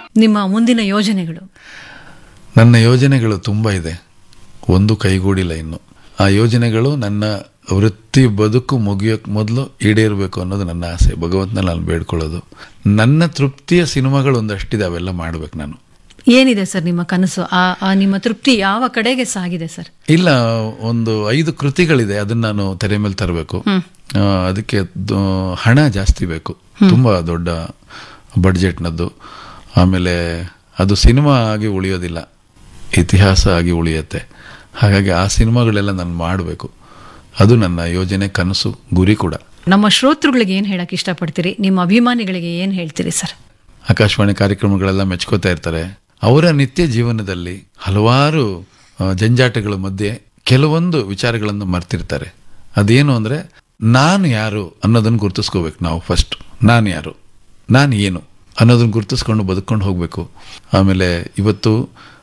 ನಿಮ್ಮ ಮುಂದಿನ ಯೋಜನೆಗಳು ನನ್ನ ಯೋಜನೆಗಳು ತುಂಬ ಇದೆ ಒಂದು ಕೈಗೂಡಿಲ್ಲ ಇನ್ನು ಆ ಯೋಜನೆಗಳು ನನ್ನ ವೃತ್ತಿ ಬದುಕು ಮುಗಿಯೋಕ್ಕೆ ಮೊದಲು ಈಡೇರಬೇಕು ಅನ್ನೋದು ನನ್ನ ಆಸೆ ಭಗವಂತನ ನಾನು ಬೇಡ್ಕೊಳ್ಳೋದು ನನ್ನ ತೃಪ್ತಿಯ ಸಿನಿಮಾಗಳು ಒಂದಷ್ಟಿದೆ ಅವೆಲ್ಲ ಮಾಡ್ಬೇಕು ನಾನು ಏನಿದೆ ಸರ್ ನಿಮ್ಮ ಕನಸು ಆ ಆ ನಿಮ್ಮ ತೃಪ್ತಿ ಯಾವ ಕಡೆಗೆ ಸಾಗಿದೆ ಸರ್ ಇಲ್ಲ ಒಂದು ಐದು ಕೃತಿಗಳಿದೆ ಅದನ್ನ ನಾನು ತೆರೆ ಮೇಲೆ ತರಬೇಕು ಅದಕ್ಕೆ ದ- ಹಣ ಜಾಸ್ತಿ ಬೇಕು ತುಂಬ ದೊಡ್ಡ ಬಡ್ಜೆಟ್ನದ್ದು ಆಮೇಲೆ ಅದು ಸಿನಿಮಾ ಆಗಿ ಉಳಿಯೋದಿಲ್ಲ ಇತಿಹಾಸ ಆಗಿ ಉಳಿಯುತ್ತೆ ಹಾಗಾಗಿ ಆ ಸಿನಿಮಾಗಳೆಲ್ಲ ನಾನು ಮಾಡಬೇಕು ಅದು ನನ್ನ ಯೋಜನೆ ಕನಸು ಗುರಿ ಕೂಡ ನಮ್ಮ ಶ್ರೋತೃಗಳಿಗೆ ಏನ್ ಹೇಳಕ್ ಇಷ್ಟಪಡ್ತೀರಿ ನಿಮ್ಮ ಅಭಿಮಾನಿಗಳಿಗೆ ಏನ್ ಹೇಳ್ತೀರಿ ಸರ್ ಆಕಾಶವಾಣಿ ಕಾರ್ಯಕ್ರಮಗಳೆಲ್ಲ ಮೆಚ್ಕೋತಾ ಇರ್ತಾರೆ ಅವರ ನಿತ್ಯ ಜೀವನದಲ್ಲಿ ಹಲವಾರು ಆ, ಜಂಜಾಟಗಳ ಮಧ್ಯೆ ಕೆಲವೊಂದು ವಿಚಾರಗಳನ್ನು ಮರ್ತಿರ್ತಾರೆ ಅದೇನು ಅಂದರೆ ನಾನು ಯಾರು ಅನ್ನೋದನ್ನು ಗುರುತಿಸ್ಕೋಬೇಕು ನಾವು ಫಸ್ಟ್ ನಾನು ಯಾರು ನಾನು ಏನು ಅನ್ನೋದನ್ನು ಗುರುತಿಸ್ಕೊಂಡು ಬದುಕೊಂಡು ಹೋಗಬೇಕು ಆಮೇಲೆ ಇವತ್ತು